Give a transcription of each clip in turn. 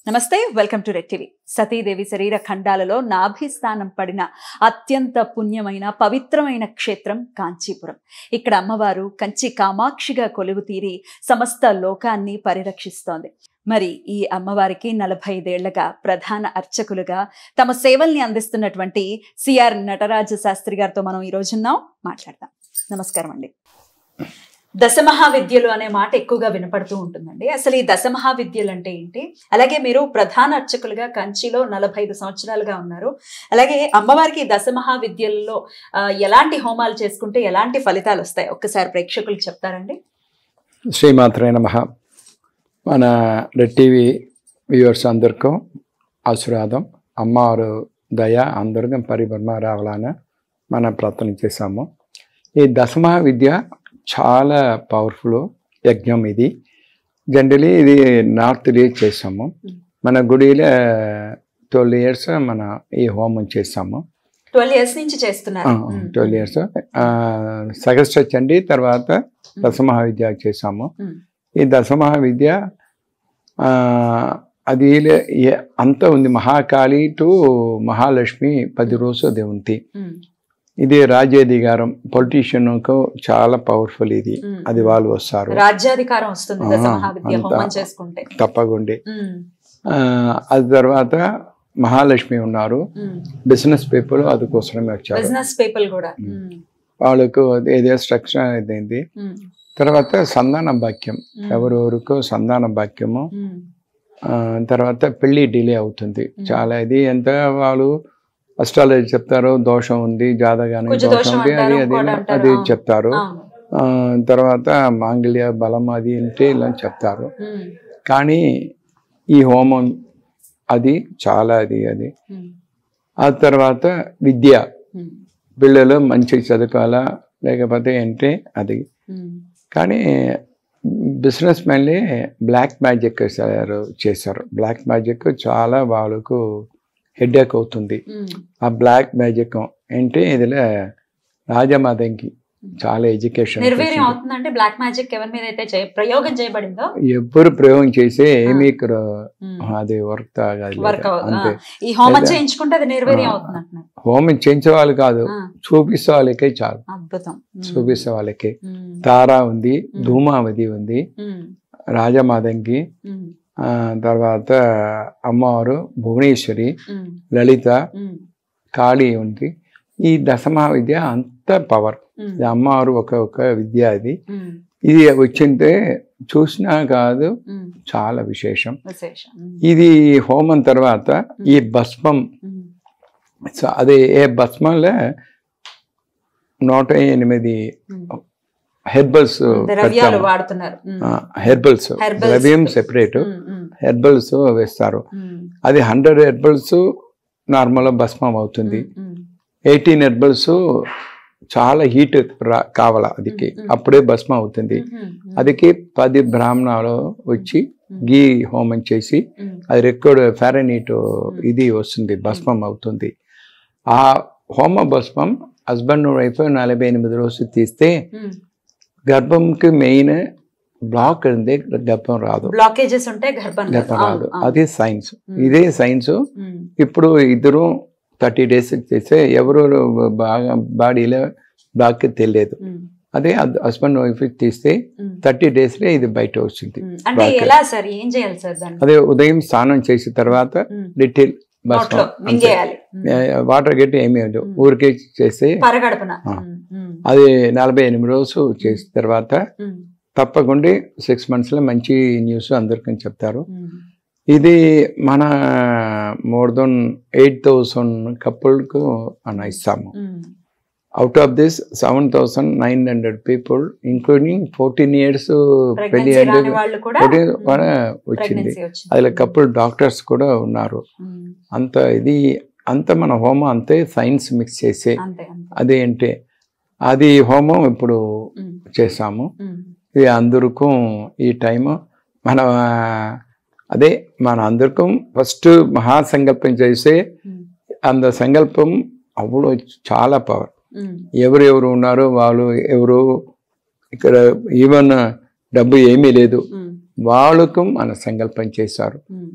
నమస్తే welcome to red TV Satidevi శరీర ఖండాలలో నాభిస్థానం పడిన అత్యంత పుణ్యమైన పవిత్రమైన క్షేత్రం కాంచీపురం ఇక్కడ అమ్మవారు కంచి కామాక్షిగా కొలువు తీరి సమస్త లోకాన్ని పరిరక్షిస్తోంది మరి ఈ అమ్మవారికి నలభై ఐదేళ్లగా ప్రధాన అర్చకులుగా తమ సేవల్ని అందిస్తున్నటువంటి సిఆర్ నటరాజ శాస్త్రి గారితో మనం ఈ రోజున్నాం మాట్లాడదాం నమస్కారం అండి దశమహావిద్యలు అనే మాట ఎక్కువగా వినపడుతూ ఉంటుందండి అసలు ఈ దశమహావిద్యలు అంటే ఏంటి అలాగే మీరు ప్రధాన అర్చకులుగా కంచిలో నలభై ఐదు సంవత్సరాలుగా ఉన్నారు అలాగే అమ్మవారికి ఈ దశమహావిద్యలలో ఆ, ఎలాంటి హోమాలు చేసుకుంటే ఎలాంటి ఫలితాలు వస్తాయి ఒక్కసారి ప్రేక్షకులకు చెప్తారండి శ్రీమాత్రే నమ మన రెడ్ టీవీ వ్యూవర్స్ అందరికీ ఆశీర్వాదం అమ్మవారు దయ అందరికీ పరిపూర్ణ రావాలని మనం ప్రార్థన చేశాము ఈ దశమ విద్య చాలా పవర్ఫుల్ యజ్ఞం ఇది జనరలీ ఇది నార్త్లో చేసాము మన గుడిలో ట్వెల్వ్ ఇయర్స్ మన ఈ హోమం చేసాము ట్వెల్వ్ ఇయర్స్ నుంచి చేస్తున్నారు ట్వెల్వ్ ఇయర్స్ సగస్ట చండి తర్వాత దశమహావిద్య చేసాము ఉమ్, ఈ దశమహావిద్య ఆ, అది లే- ఏ- అంతా ఉంది మహాకాళి టు మహాలక్ష్మి పది రోజు అది ఉంది ఉమ్, ఇది రాజ్యాధికారం పొలిటీషియన్కు చాలా పవర్ఫుల్ ఇది ఉమ్. అది వాళ్ళు వస్తారు రాజ్యాధికారం వస్తుంది ఆ, దశమహావిద్య అంతా. హోమం చేసుకుంటే తప్పకుండా ఉమ్, ఆ, అది తర్వాత మహాలక్ష్మి ఉన్నారు ఉమ్. బిజినెస్ పీపుల్ అందుకోసమే వచ్చారు బిజినెస్ పీపుల్ కూడా ఉమ్, వాళ్ళకు ఏదో స్ట్రక్చర్ అయింది ఉమ్, తర్వాత సంధాన భాగ్యం ఉమ్, ఎవరెవరికో సంధాన భాగ్యము ఉమ్, ఆ, తర్వాత పెళ్లి డిలే అవుతుంది చాలా ఇది ఎంత వాళ్ళు అస్ట్రాలజీ చెప్తారు దోషం ఉంది జాతకానికి కొంచెం దోషం దోషం ఉంది అది అంటారు, అది ఇంకోటి అంటారు, అది అవును. చెప్తారు అవును. ఆ, తర్వాత మాంగళ్య బలం అది అంటే ఇలా చెప్తారు ఉమ్, కానీ ఈ హోమం అది చాలా అది అది ఉమ్, ఆ తర్వాత విద్య ఉమ్, పిల్లలు మంచి చదువుకోవాలా లేకపోతే అంటే అది ఉమ్. కానీ బిజినెస్ మ్యాన్లే బ్లాక్ మ్యాజిక్ చేశారు చేశారు బ్లాక్ మ్యాజిక్ చాలా వాళ్ళకు హెడ్ఏక్ అవుతుంది ఉమ్, ఆ బ్లాక్ మ్యాజిక్ అంటే ఇదిలో రాజమాతంకి చాలా ఎడ్యుకేషన్ నిర్వీర్యం అవుతుందంటే బ్లాక్ మ్యాజిక్ ఎవరి మీద అయితే చేయ- ప్రయోగం చేయబడిందో ఎవ్వరు ప్రయోగం చేసే ఏమీ ఇక్కడ ఉమ్, అది వర్క్ తాగాలి వర్క్ అవ్వదు అంతే ఆ, ఈ హోమం లేదా- చేయించుకుంటే అది నిర్వీర్యం ఆ. అవుతుంది అంటున్నారు హోమం చేయించే వాళ్ళు కాదు ఆ, చూపిస్తే వాళ్ళకే చాలు అద్భుతం ఉమ్, చూపిస్తే వాళ్ళకి ఉమ్, తారా ఉంది ఉమ్. ధూమావతి ఉంది ఉమ్, రాజమాతంకి ఉమ్, ఆ, తర్వాత అమ్మవారు భువనేశ్వరి ఉమ్, లలిత ఉమ్, కాళీ ఉంది ఈ దశమహా విద్య అంత పవర్ ఉమ్, ఇది అమ్మవారు ఒక ఒక విద్య అది ఉమ్, ఇది వచ్చింటే చూసినా కాదు ఉమ్, చాలా విశేషం విశేషం ఉమ్, ఇది హోమం తర్వాత ఈ భస్మం ఉమ్, సో అది ఏ భస్మంలో నూట ఎనిమిది ఉమ్. హెర్బల్స్ ద్రవ్యాలు వాడుతున్నారు ఉమ్, హెర్బల్స్ Herbals. ద్రవ్యం సెపరేట్ ఉమ్, ఉమ్, హెర్బల్స్ వేస్తారు ఉమ్, అది హండ్రెడ్ హెర్బల్స్ నార్మల్ భస్మం అవుతుంది ఉమ్, ఎయిటీన్ హెర్బల్స్ చాలా హీట్ కావాల అదికి మ్మ్. అప్పుడే భస్మం అవుతుంది ఉమ్, ఉమ్, అదికి పది బ్రాహ్మణాలు వచ్చి గీ హోమం చేసి ఉమ్, అది రికార్డ్ ఫారెనీట్ ఇది వస్తుంది భస్మం అవుతుంది ఆ హోమ భస్మం హస్బెండ్ వైఫ్ నలభై ఎనిమిది రోజులు తీస్తే ఉమ్. గర్భంకి మెయిన్ బ్లాక్ ఉంది గర్భం రాదు బ్లాకేజెస్ ఉంటే గర్భం రాదు. గర్భం రాదు అవును, అవును. అది సైన్స్ మ్మ్. ఇదే సైన్స్ ఉమ్, ఇప్పుడు ఇద్దరు థర్టీ డేస్ చేస్తే ఎవరు బాగా బాడీలో బ్లాక్ తెలియదు ఉమ్, అదే హస్బెండ్ వైఫ్ తీస్తే ఉమ్, థర్టీ డేస్లో ఇది బయట వచ్చింది ఉమ్. అంటే Blockage. ఎలా సార్ ఏం చేయాలి సార్ దాన్ని అదే ఉదయం స్నానం చేసిన తర్వాత ఉమ్, లిటిల్ నోట్లో మింగేయాలి ఉమ్, వాటర్ గట్టి ఏమీ వద్దు. మ్మ్. ఊరికే చేస్తే పరగడుపున ఆ. ఉమ్, ఉమ్, అది నలభై ఎనిమిది రోజులు చేసిన తర్వాత ఉమ్, తప్పకుండా సిక్స్ మంత్స్లో మంచి న్యూస్ అందరికీ చెప్తారు ఉమ్, ఇది మన మోర్ దెన్ ఎయిట్ థౌసండ్ కపుల్కు మనం ఇస్తాము um, out of this seven thousand nine hundred people including fourteen years పెళ్లి ప్రెగ్నెన్సీ అంటే రాని వాళ్ళు కూడా ఫోర్టీన్ కూడా వచ్చింది ప్రెగ్నెన్సీ వచ్చింది అందులో కపుల్ డాక్టర్స్ కూడా ఉన్నారు ఉమ్, అంత ఇది అంత మన హోమం అంతే సైన్స్ మిక్స్ చేసే అంతే అంతే అదేంటి అది హోమం ఇప్పుడు ఉమ్, చేసాము ఉమ్, ఇది అందరికీ ఈ టైం మన అదే మన అందరికీ ఫస్ట్ మహాసంకల్పం చేసే ఉమ్, అంత సంకల్పం అప్పుడు చాలా పవర్ ఉమ్, ఎవరు ఎవరు ఉన్నారో వాళ్ళు ఎవరు ఇక్కడ ఈవెన్ డబ్బు ఏమీ లేదు ఉమ్, వాళ్ళకు మన సంకల్పం చేశారు ఉమ్,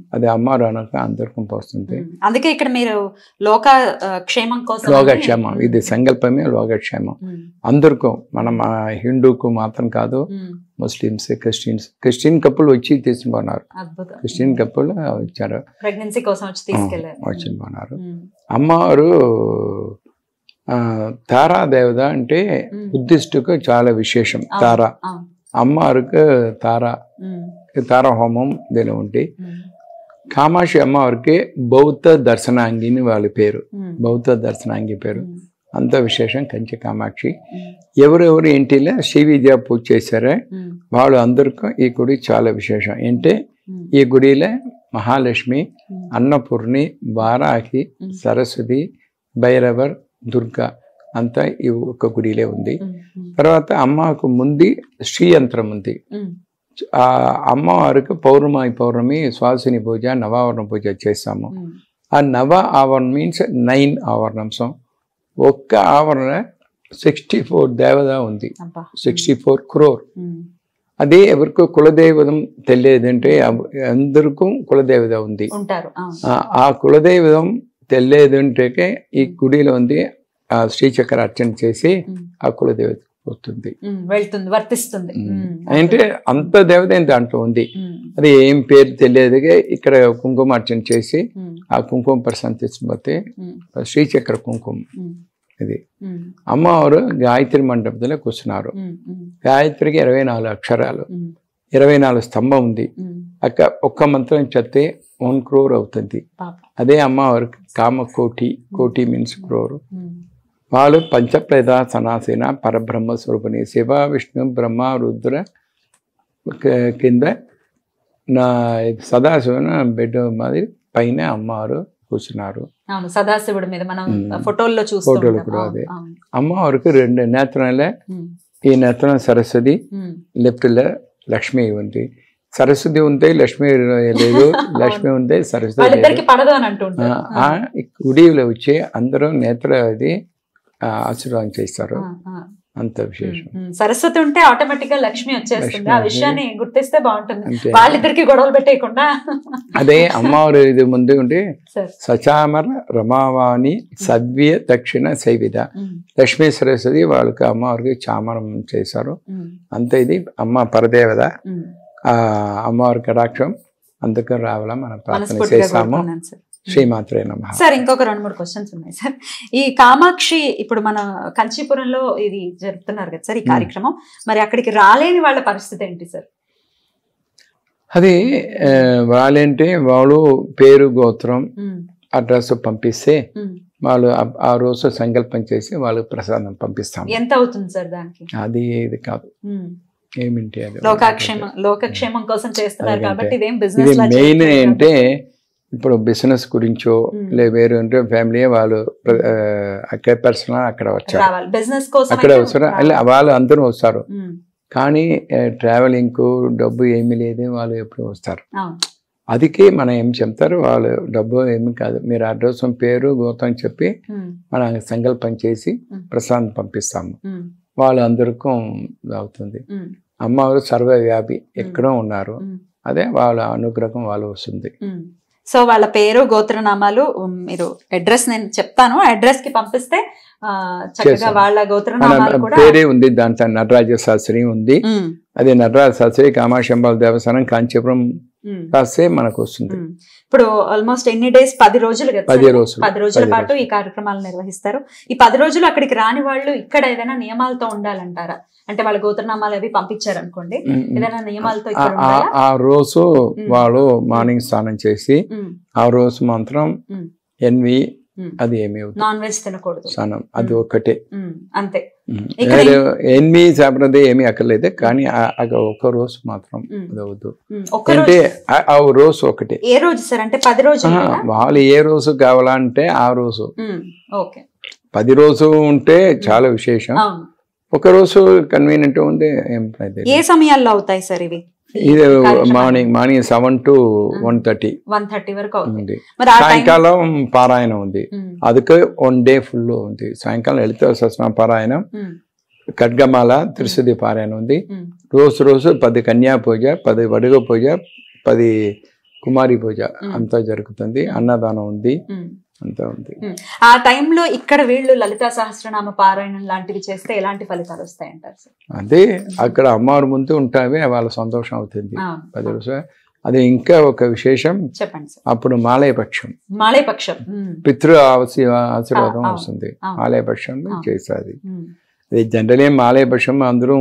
అది అమ్మారు అనక అందరికం పోస్తుంది ఉమ్. అందుకే ఇక్కడ మీరు లోక ఆ, క్షేమం కోసం లోకక్షేమం అని- ఇది సంకల్పమే లోకక్షేమం ఉమ్, అందరికీ మనం ఆ హిందూకు మాత్రం కాదు ఉమ్, ముస్లిమ్స్ క్రిస్టియన్స్ క్రిస్టియన్ కప్పులు వచ్చి తీసుకున్నారు అద్భుతం క్రిస్టియన్ కప్పులు వచ్చారు ప్రెగ్నెన్సీ కోసం వచ్చి తీసుకెళ్లారు వచ్చి పోనారు ఉమ్, అమ్మవారు ఆ, తారా దేవత అంటే ఉమ్, బుద్ధిస్టుకు చాలా విశేషం అవును, తారా అవును. అమ్మవారికి తారా ఉమ్, తారా హోమం దీని ఉంటే ఉమ్, కామాక్షి అమ్మవారికి బౌద్ధ దర్శనాంగి అని వాళ్ళ పేరు ఉమ్, బౌద్ధ దర్శనాంగి పేరు ఉమ్, అంత విశేషం కంచి కామాక్షి ఉమ్, ఎవరెవరు ఇంటిలో శ్రీ విద్యా పూజ చేశారో ఉమ్, వాళ్ళు అందరికీ ఈ గుడి చాలా విశేషం ఏంటంటే ఉమ్, ఈ గుడిలో మహాలక్ష్మి ఉమ్, అన్నపూర్ణి వారాహి ఉమ్, సరస్వతి భైరవర్ దుర్గా అంతా ఈ ఒక గుడిలో ఉంది ఉమ్, ఉమ్, తర్వాత అమ్మకు ముందు శ్రీయంత్రం ఉంది ఉమ్, ఆ అమ్మవారికి పౌర్ణమి పౌర్ణమి స్వాసిని పూజ నవావరణ పూజ చేస్తాము ఉమ్, ఆ నవ ఆవరణ మీన్స్ నైన్ ఆవరణంసం ఒక్క ఆవరణ సిక్స్టీ ఫోర్ దేవత ఉంది అబ్బా. సిక్స్టీ ఫోర్ క్రోర్ ఉమ్, అదే ఎవరికి కులదైవతం తెలియదంటే అవ్- అందరికీ కులదేవత ఉంది ఉంటారు అవును. ఆ- ఆ కులదైవతం తెలియదంటే ఈ గుడిలో ఉంది ఆ శ్రీచక్ర అర్చన చేసి ఉమ్, ఆ కులదేవత వస్తుంది ఉమ్, వెళ్తుంది వర్తిస్తుంది ఉమ్, అంటే అంత దేవత ఏం దాంట్లో ఉంది ఉమ్, అది ఏం పేరు తెలియదు ఇక్కడ కుంకుమ అర్చన చేసి ఉమ్, ఆ కుంకుమ ప్రశాంతి తీసుకుపోతే ఉమ్, శ్రీచక్ర కుంకుమ ఉమ్, ఇది ఉమ్, అమ్మవారు గాయత్రి మండపంలో కూర్చున్నారు ఉమ్, ఉమ్, గాయత్రికి ఇరవై నాలుగు అక్షరాలు ఉమ్, ఇరవై నాలుగు స్తంభం ఉంది ఉమ్, అక్క ఒక్క మంత్రం చెప్తే వన్ క్రోర్ అవుతుంది పాప అదే అమ్మవారికి కామ కోటి కోటి మీన్స్ క్రోర్ ఉమ్, వాళ్ళు పంచప్రేద సనాసీన పరబ్రహ్మ స్వరూపిణి శివ విష్ణు బ్రహ్మ రుద్ర క- కింద నా సదాశివన బెడ్ మాది పైన అమ్మవారు కూర్చున్నారు అవును సదాశివుడి మీద మనం ఉమ్. ఫోటోల్లో చూస్తూ ఫోటోలు ఉంటాం. కూడా అవును, అదే. అవును. అమ్మవారికి రెండు నేత్రాలే ఉమ్, ఈ నేత్రం సరస్వతి ఉమ్, లెఫ్ట్లో లక్ష్మి ఉంది సరస్వతి ఉంటే లక్ష్మి లేదు లక్ష్మి ఉంటే సరస్వతి లేదు వాళ్ళిద్దరికి పడదు అని ఆ, అంటుంటారు ఆ గుడిలో వచ్చి అందరూ నేత్ర అది ఆ, ఆశీర్వాదం చేస్తారు ఆ, ఆ. అంత విశేషం ఉమ్, సరస్వతి ఉంటే ఆటోమేటిక్ గా లక్ష్మి వచ్చేస్తుంది లక్ష్మి ఆ వచ్చి- విషయాన్ని గుర్తిస్తే బాగుంటుంది అంతే వాళ్ళిద్దరికి గొడవలు పెట్టేయకుండా అదే అమ్మవారు ఇది ముందు ఉండి సార్ సచామర రమావాణి సవ్య దక్షిణ శైవిద ఉమ్, లక్ష్మీ సరస్వతి వాళ్ళకి అమ్మవారికి చామరం చేశారు ఉమ్, అంతే ఇది అమ్మ పరదేవత ఉమ్. ఆ అమ్మవారి కటాక్షం అందుకని రావాలా మనం ప్రార్థన మనస్ఫూర్తిగా చేస్తాము కోరుకున్నాను సార్ శ్రీమాత్రే నమ సార్ ఇంకొక రెండు మూడు క్వశ్చన్స్ ఉన్నాయి సార్ ఈ కామాక్షి ఇప్పుడు మన కంచీపురంలో ఇది జరుపుతున్నారు కదా సార్ ఈ Hmm. కార్యక్రమం మరి అక్కడికి రాలేని వాళ్ళ పరిస్థితి ఏంటి సార్ అది ఆ, వాళ్ళేంటి వాళ్ళు పేరు గోత్రం ఉమ్, అడ్రస్ పంపిస్తే ఉమ్. వాళ్ళు ఆ- ఆ రోజు సంకల్పం చేసి వాళ్ళకి ప్రసాదం పంపిస్తాం ఎంత అవుతుంది సార్ దానికి అది ఇది కాదు ఉమ్. ఏమిటి అది లోకాక్షేమం లోకక్షేమం కోసం చేస్తున్నారు అదే కాబట్టి ఇదేం ఇది బిజినెస్ మెయిన్ అంటే ఇప్పుడు బిజినెస్ గురించో Hmm. లే వేరే ఉంటే ఫ్యామిలీ వాళ్ళు ఆ, అక్కడ పర్సనల్ అక్కడ వచ్చారు రావాలి బిజినెస్ కోసం అక్కడ అయితే వస్తారు రావాలి. అలా వాళ్ళు అందరూ వస్తారు ఉమ్, కానీ ట్రావెలింగ్ డబ్బు ఏమీ లేదు వాళ్ళు ఎప్పుడు వస్తారు అవును అదికే మనం ఏం చెప్తారు వాళ్ళు డబ్బు ఏమి కాదు మీరు అడ్రస్ పేరు గోతం చెప్పి ఉమ్, మన సంకల్పం చేసి Hmm. ప్రసాదం పంపిస్తాము ఉమ్, వాళ్ళు అందరికీ అవుతుంది ఉమ్, అమ్మవారు సర్వవ్యాపి ఎక్కడో ఉన్నారు ఉమ్, అదే వాళ్ళ అనుగ్రహం వాళ్ళు వస్తుంది ఉమ్. సో వాళ్ళ పేరు గోత్రనామాలు ఉమ్, మీరు అడ్రస్ నేను చెప్తాను అడ్రస్ కి పంపిస్తే ఆ, చక్కగా చేస్తాం. వాళ్ళ మన గోత్రనామాలు కూడా పేరే ఉంది దాంట్లో నటరాజ శాస్త్రి ఉంది ఉమ్, అది నటరాజ శాస్త్రి కామాక్షంబాల దేవస్థానం కాంచీపురం ఉమ్, రాస్తే మనకు వస్తుంది ఉమ్. ఇప్పుడు ఆల్మోస్ట్ ఎన్ని డేస్ పది రోజులు కదా పది సార్? రోజులు పది రోజుల పది పాటు రోజులు. ఈ కార్యక్రమాలు నిర్వహిస్తారు ఈ పది రోజులు అక్కడికి రాని వాళ్ళు ఇక్కడ ఏదైనా నియమాలతో ఉండాలంటారా అంటే వాళ్ళ గోత్రనామాలు అవి పంపించారు అనుకోండి ఉమ్, ఉమ్. ఏదైనా నియమాలతో ఆ- ఇక్కడ ఆ- ఉండాలా ఆ రోజు ఉమ్. వాళ్ళు మార్నింగ్ స్నానం చేసి ఉమ్, ఆ రోజు మాత్రం ఉమ్. ఎన్వి ఉమ్. అది ఏమి అవుతుంది నాన్ వెజ్ తినకూడదు స్నానం అది ఉమ్. ఒక్కటే ఉమ్, అంతే ఉమ్. ఇక్కడ వేరే ఎన్వి సాపడదే ఏమీ అక్కర్లేదు కానీ ఆ- ఆ ఒక్క రోజు మాత్రం ఉమ్. అది అవద్దు ఉమ్, ఒక్క అంటే రోజు ఆ- ఆ రోజు ఒకటే ఏ రోజు సార్ అంటే పది రోజులు ఆహా, కదా? వాళ్ళు ఏ రోజు కావాలంటే ఆ రోజు ఉమ్, ఓకే పది రోజు ఉంటే చాలా విశేషం అవును ఒక రోజు కన్వీనియంట్ ఉంది ఏం లేదు. ఏ సమయాల్లో అవుతాయి సార్ ఇవి ఇది కార్యక్రమాలు? Morning morning seven to one thirty one thirty వరకు అవుతాయి ఉంది మరి ఆ టైం సాయంకాలం పారాయణం ఉంది ಅದಕ್ಕೆ ಒನ್ ಡೇ ಫುಲ್ ఉంది సాయంకాలం లలిత సహస్ర పారాయణం ఖడ్గమాల త్రిశుద్ధి పారాయణం ఉంది రోజు రోజు పది కన్యా పూజ పది వడుగ పూజ పది కుమారి పూజ మ్మ్. అంతా జరుగుతుంది అన్నదానం ఉంది ఉమ్. అంతా ఉంది ఆ టైంలో ఇక్కడ వీళ్ళు లలితా సహస్రనామ పారాయణం లాంటివి చేస్తే ఎలాంటి ఫలితాలు వస్తాయంటారు సార్ అదే అక్కడ అమ్మవారి ముందు ఉంటావే వాళ్ళ సంతోషం అవుతుంది అవును. పది రోజులు అది ఇంకా ఒక విశేషం చెప్పండి సార్ అప్పుడు మాలయపక్షం మాళేపక్షం ఉమ్. పితృ ఆశీ- ఆశీర్వాదం ఆ, ఆ, వస్తుంది ఆ. మాలయపక్షంలో ఆ. చేసేది ఉమ్. ఇది జనరలీ మాలయపక్షం అందరూ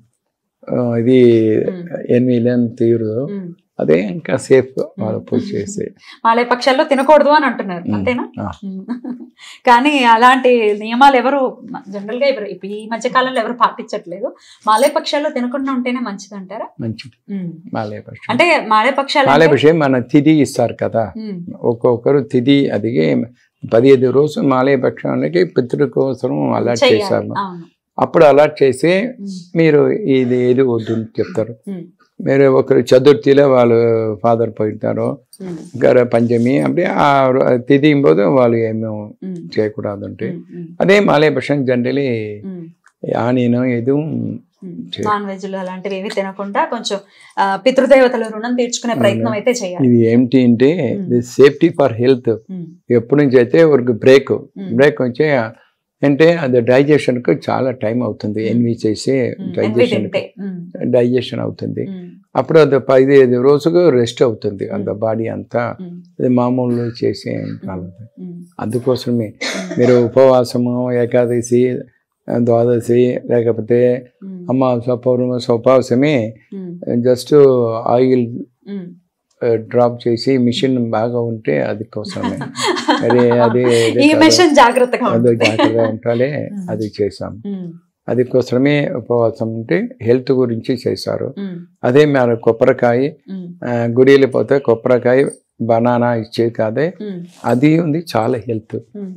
ఆ, ఇది ఉమ్. ఎనిమిది తీరు ఉమ్. అదే ఇంకా సేఫ్ వాళ్ళు పూజ చేసి మాళేపక్షాల్లో తినకూడదు అని అంటున్నారు ఉమ్. అంతేనా ఆ. ఉమ్. కానీ అలాంటి నియమాలు ఎవరు జనరల్ గా ఎవరు ఇప్పుడు ఈ మధ్య కాలంలో ఎవరు పాటించట్లేదు మాళేపక్షాల్లో తినకుండా ఉంటేనే మంచిది అంటారా మంచిది ఉమ్. మాలయపక్షం అంటే మాళేపక్షాలు అంటే- మాలయపక్షం మన తిథి ఇస్తారు కదా ఉమ్. ఒక్కొక్కరు తిథి అది పదిహేను రోజు మాలయపక్షానికి పితృ కోసం అలాట్ చెయ్యాలి. చేశాము అవును అప్పుడు అలాట్ చేసి ఉమ్. మీరు ఇది ఏది వద్దు అని చెప్తారు ఉమ్. మీరు ఒకరు చతుర్థిలో వాళ్ళు ఫాదర్ పోయింటారు ఉమ్. ఇంకా పంచమి అప్పుడే ఆ తిథి పోదు వాళ్ళు ఏమీ ఉమ్. చేయకూడదు అంటే ఉమ్. ఉమ్. అదే మాలయపక్షం జనరలీ ఉమ్. ఆనియనం ఇది చే- నాన్ వెజ్లు అలాంటివి ఏవి తినకుండా కొంచెం ఆ, పితృదేవతల రుణం తీర్చుకునే ప్రయత్నం అయితే చేయాలి ఇది ఏమిటి అంటే మ్మ్. సేఫ్టీ ఫర్ హెల్త్ ఉమ్. ఎప్పటి నుంచి అయితే ఒక బ్రేక్ మ్మ్. బ్రేక్ వచ్చి అంటే అది digestion కు చాలా టైం అవుతుంది మ్మ్. ఎన్వి చేసి ఉమ్. ఎనిమిది డైజెషన్ తింటే ఉమ్. డైజెషన్ అవుతుంది ఉమ్. అప్పుడు అది పదిహేను రోజుకు రెస్ట్ అవుతుంది అంత బాడీ అంతా ఉమ్. అది మామూలు చేసే కాలం. ఉమ్. అందుకోసమే మీరు ఉపవాసము ఏకాదశి ద్వాదశి లేకపోతే ఉమ్. అమావాస పౌర్ణమాస ఉపవాసమే ఉమ్. జస్ట్ ఆయిల్ ఉమ్. డ్రాప్ చేసి మిషన్ బాగా ఉంటే అది కోసమే అదే అదే ఈ మిషన్ జాగ్రత్తగా అదో ఉంటుంది జాగ్రత్తగా ఉండాలి మ్మ్. అది చేసాం ఉమ్. అది కోసమే ఉపవాసం ఉంటే హెల్త్ గురించి చేశారు ఉమ్. అదే మీరు కొబ్బరికాయ ఉమ్. ఆ, గుడిలో పోతే కొబ్బరికాయ బనానా ఇచ్చేది కాదే ఉమ్. అది ఉంది చాలా హెల్త్ ఉమ్.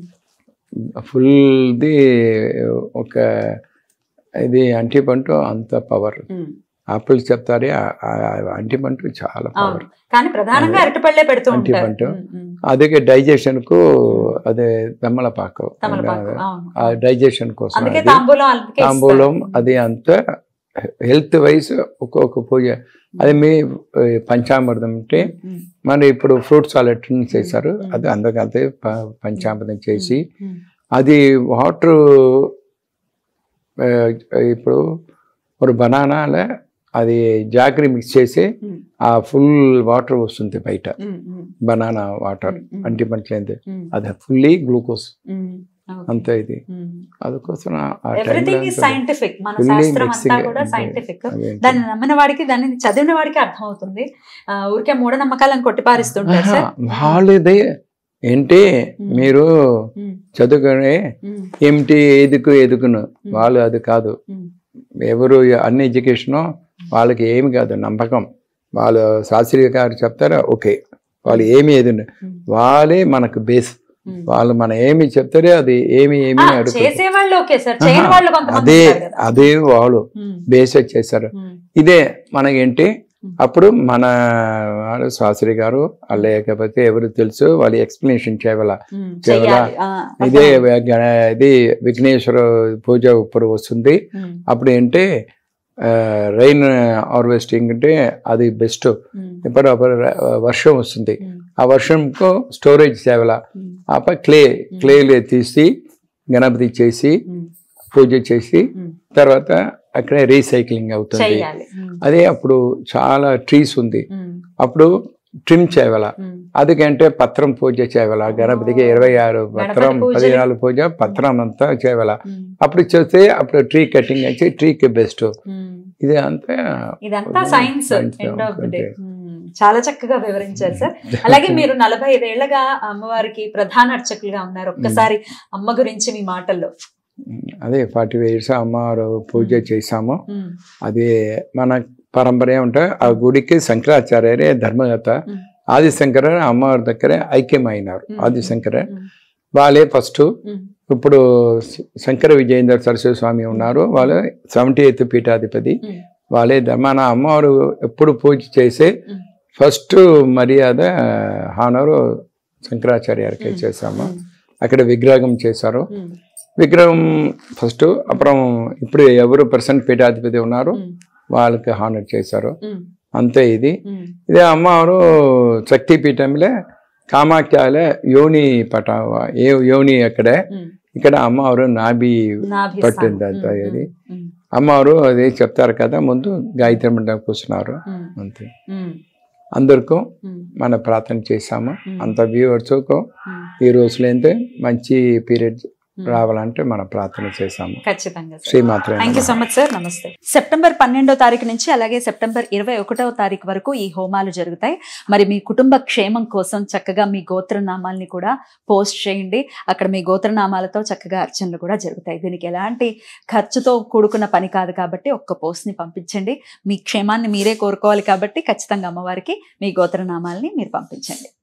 ఫుల్ది ఒక ఇది అంటిపంటు అంత పవర్ ఉమ్. ఆపిల్ చెప్తారే ఆ- ఆ అంటిపంటు చాలా పవర్ అవును కానీ ప్రధానంగా అదే. అరటిపళ్ళే పెడుతూ ఉంటారు అరటిపండు. ఉమ్. ఉమ్. అదే డైజెషన్ కు అదే తమలపాకు తమలపాకు అవును ఆ డైజెషన్ కోసం అందుకే అది. తాంబూలం అందుకే ఇస్తారు. తాంబూలం అది అంతా హెల్త్ వైజ్ ఒక్కొక్క పూజ అది మీ ఏ, పంచామృతం అంటే ఉమ్. మరి ఇప్పుడు ఫ్రూట్ సాలెడ్ చేశారు మ్మ్. అది అందుకంతే ప- పంచామృతం చేసి ఉమ్. అది వాటర్ ఇప్పుడు ఒక బనానాల అది జాగ్రీ మిక్స్ చేసి ఉమ్. ఆ ఫుల్ వాటర్ వస్తుంది బయట ఉమ్. ఉమ్. బనానా వాటర్ ఉమ్. ఉమ్. అంటిపంటలేదు ఉమ్. అది ఫుల్లీ గ్లూకోజ్ ఉమ్. ఓకే. అంతే ఇది ఉమ్. అందుకోసం ఆ- ఆ ఎవ్రీథింగ్ ఈజ్ టైంలో సైంటిఫిక్ మన fully శాస్త్రం అంతా mixing కూడా అంతే. సైంటిఫిక్ అదేంటి? దాన్ని నమ్మిన వాడికి దాన్ని చదివిన వాడికి అర్థమవుతుంది ఆ, ఊరికే మూఢనమ్మకాలను కొట్టిపారిస్తుంటారు ఆహా, సార్ వాళ్ళది ఏంటి మ్మ్. మీరు ఉమ్. చదువుకునే ఉమ్. ఏమిటి ఎదుకు ఎదుకును వాళ్ళు అది కాదు ఉమ్. ఎవరు అన్ని ఎడ్యుకేషను వాళ్ళకి ఏమి కాదు నమ్మకం వాళ్ళు శాస్త్రి గారు చెప్తారా ఓకే వాళ్ళు ఏమి ఎదును ఉమ్. వాళ్ళే మనకు బేస్ ఉమ్. వాళ్ళు మన ఏమి చెప్తారే అది ఏమి ఏమి ఆ, అడుగుతారు చేసే వాళ్ళు ఓకే సార్ చేయని వాళ్ళు కొంతమంది అదే ఉంటారు కదా. అదే వాళ్ళు ఉమ్. బేస్ చేశారు ఉమ్. ఇదే మనకేంటి ఉమ్. అప్పుడు మన వాడు శాస్త్రి గారు లేకపోతే ఎవరు తెలుసు వాళ్ళు ఎక్స్ప్లెనేషన్ చేయాల ఉమ్. కేవలం చెయ్యాలి. ఆ, ఇదే అర్థమైంది. గణ- ఇది విఘ్నేశ్వర పూజ ఇప్పుడు వస్తుంది ఉమ్. అప్పుడు ఏంటి రైన్ హార్వెస్టింగ్ అంటే అది బెస్ట్ ఉమ్. ఇప్పుడు అప్పుడు వర్షం వస్తుంది ఉమ్. ఆ వర్షంకు స్టోరేజ్ చేయాల ఉమ్. అప్పుడు క్లే క్లేలో తీసి గణపతి చేసి ఉమ్. పూజ చేసి ఉమ్. తర్వాత అక్కడే రీసైక్లింగ్ అవుతుంది చెయ్యాలి ఉమ్. అదే అప్పుడు చాలా ట్రీస్ ఉంది ఉమ్. అప్పుడు ట్రిమ్ చేయాల ఉమ్. అదికంటే పత్రం పూజ చేయాల గణపతికి ఇరవై ఆరు పత్రం పూజలు. పదినాలుగు పూజ పత్రం అంతా చేయాల ఉమ్. అప్పుడు చేస్తే అప్పుడు ట్రీ కటింగ్ అయితే ట్రీకి బెస్ట్ ఉమ్. ఇది అంతా ఇదంతా science Science end of the day అంతే. చాలా చక్కగా వివరించారు సార్ అలాగే మీరు నలభై ఐదేళ్లగా అమ్మవారికి ప్రధాన అర్చకులుగా ఉన్నారు ఒక్కసారి అమ్మ గురించి మీ మాటల్లో అదే ఫార్టీ ఇయర్స్ అమ్మవారు పూజ చేశాము ఉమ్. అది మన పరంపర ఉంటాయి ఆ గుడికి శంకరాచార్యరే ధర్మగత ఉమ్. ఆదిశంకర అమ్మవారి దగ్గర ఐక్యమైనారు ఉమ్. ఆదిశంకర ఉమ్. వాళ్ళే ఫస్ట్ ఉమ్. ఇప్పుడు శ- శంకర విజయేంద్ర సరస్వతి స్వామి ఉన్నారు వాళ్ళు సెవెంటీ ఎయిత్ పీఠాధిపతి ఉమ్. వాళ్ళే ద- మన అమ్మవారు ఎప్పుడు పూజ చేసే ఉమ్. ఫస్ట్ మర్యాద హానరు శంకరాచార్యకి ఉమ్. చేశాము ఉమ్. అక్కడ విగ్రహం చేశారు ఉమ్. విగ్రహం ఫస్ట్ అப்புறம் ఇప్పుడు ఎవరు పర్సెంట్ పీఠాధిపతి ఉన్నారు ఉమ్. వాళ్ళకి హానర్ చేశారు ఉమ్. అంతే ఇది ఉమ్, ఇదే అమ్మవారు శక్తిపీఠంలో కామాఖ్యాలే యోని పట ఏ యోని అక్కడే ఉమ్. ఇక్కడ అమ్మవారు నాభి నాభి పట్టింది స్థానం. అంతా ఉమ్, ఇది. ఉమ్, అమ్మవారు అది చెప్తారు కదా ముందు గాయత్రి మండలం కూర్చున్నారు ఉమ్, అంతే ఉమ్, అందరికీ ఉమ్, మన ప్రార్థన చేశాము ఉమ్, అంత వ్యూవర్స్కు ఉమ్, ఈ రోజులో ఏంటంటే మంచి పీరియడ్ ఉమ్. రావాలంటే మనం ప్రార్థన చేశాము ఖచ్చితంగా సార్ శ్రీమాత్రే thank you so much sir నమస్తే సెప్టెంబర్ పన్నెండో తారీఖు నుంచి అలాగే సెప్టెంబర్ ఇరవై ఒకటవ తారీఖు వరకు ఈ హోమాలు జరుగుతాయి మరి మీ కుటుంబ క్షేమం కోసం చక్కగా మీ గోత్రనామాల్ని కూడా పోస్ట్ చేయండి అక్కడ మీ గోత్రనామాలతో చక్కగా అర్చనలు కూడా జరుగుతాయి దీనికి ఎలాంటి ఖర్చుతో కూడుకున్న పని కాదు కాబట్టి ఒక్క పోస్ట్ని పంపించండి మీ క్షేమాన్ని మీరే కోరుకోవాలి కాబట్టి ఖచ్చితంగా అమ్మవారికి మీ గోత్రనామాల్ని మీరు పంపించండి